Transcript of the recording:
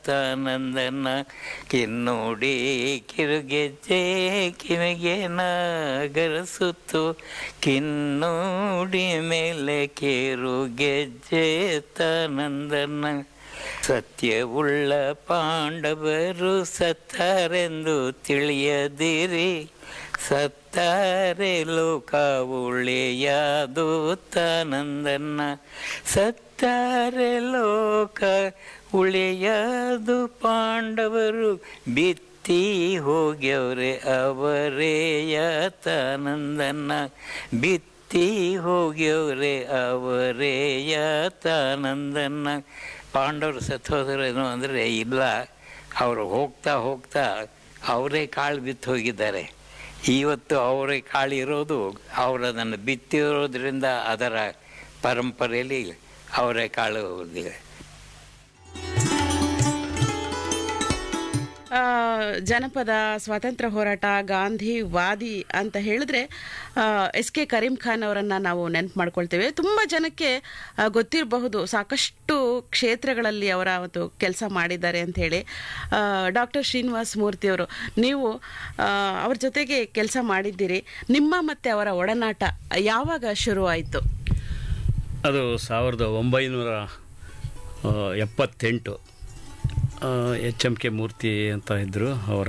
ತಾನಂದನ ಕಿನ್ನೋಡಿ ಕಿರುಗೆಜ್ಜೆ ಕಿವಿಗೆ ನಾಗರಸುತ್ತು ಕಿನ್ನೋಡಿ ಮೇಲೆ ಕಿರು ಗೆಜ್ಜೆ ತಾನಂದನ ಸತ್ಯವುಳ್ಳ ಪಾಂಡವರು ಸತ್ತಾರೆಂದು ತಿಳಿಯದಿರಿ ಸತ್ತಾರೆ ಲೋಕ ಉಳಿಯಾದು ತಾನಂದನ್ನ ಸತ್ತಾರೆ ಲೋಕ ಉಳಿಯಾದು ಪಾಂಡವರು ಬಿತ್ತಿ ಹೋಗ್ಯವ್ರೆ ಅವರೇಯ ತಾನಂದನ್ನ ಬಿತ್ತಿ ಹೋಗ್ಯವ್ರೆ ಅವರೇಯ ತಾನಂದನ್ನ ಪಾಂಡವರು ಸತ್ತೋದ್ರೇನು ಅಂದರೆ ಇಲ್ಲ ಅವರು ಹೋಗ್ತಾ ಹೋಗ್ತಾ ಅವರೇ ಕಾಳು ಬಿತ್ತು ಹೋಗಿದ್ದಾರೆ ಇವತ್ತು ಅವರೇ ಕಾಳು ಇರೋದು ಅವರು ಅದನ್ನು ಬಿತ್ತಿರೋದ್ರಿಂದ ಅದರ ಪರಂಪರೆಯಲ್ಲಿ ಅವರೇ ಕಾಳು ಇದೆ ಆ, ಜನಪದ ಸ್ವಾತಂತ್ರ್ಯ ಹೋರಾಟ ಗಾಂಧಿ ವಾದಿ ಅಂತ ಹೇಳಿದ್ರೆ ಎಸ್ ಕೆ ಕರೀಂ ಖಾನ್ ಅವರನ್ನ ನಾವು ನೆನಪು ಮಾಡ್ಕೊಳ್ತೇವೆ ತುಂಬ ಜನಕ್ಕೆ ಆ, ಗೊತ್ತಿರಬಹುದು ಸಾಕಷ್ಟು ಕ್ಷೇತ್ರಗಳಲ್ಲಿ ಅವರ ಒಂದು ಕೆಲಸ ಮಾಡಿದ್ದಾರೆ ಅಂತ ಹೇಳಿ ಡಾಕ್ಟರ್ ಶ್ರೀನಿವಾಸ್ ಮೂರ್ತಿ ಅವರು ನೀವು ಆ, ಅವ್ರ ಜೊತೆಗೆ ಕೆಲಸ ಮಾಡಿದ್ದೀರಿ ನಿಮ್ಮ ಮತ್ತೆ ಅವರ ಒಡನಾಟ ಯಾವಾಗ ಶುರುವಾಯಿತು ಅದು ಸಾವಿರದ ಒಂಬೈನೂರ ಆ, ಎಪ್ಪತ್ತೆಂಟು ಎಚ್ ಎಮ್ ಕೆ ಮೂರ್ತಿ ಅಂತ ಇದ್ದರು ಅವರ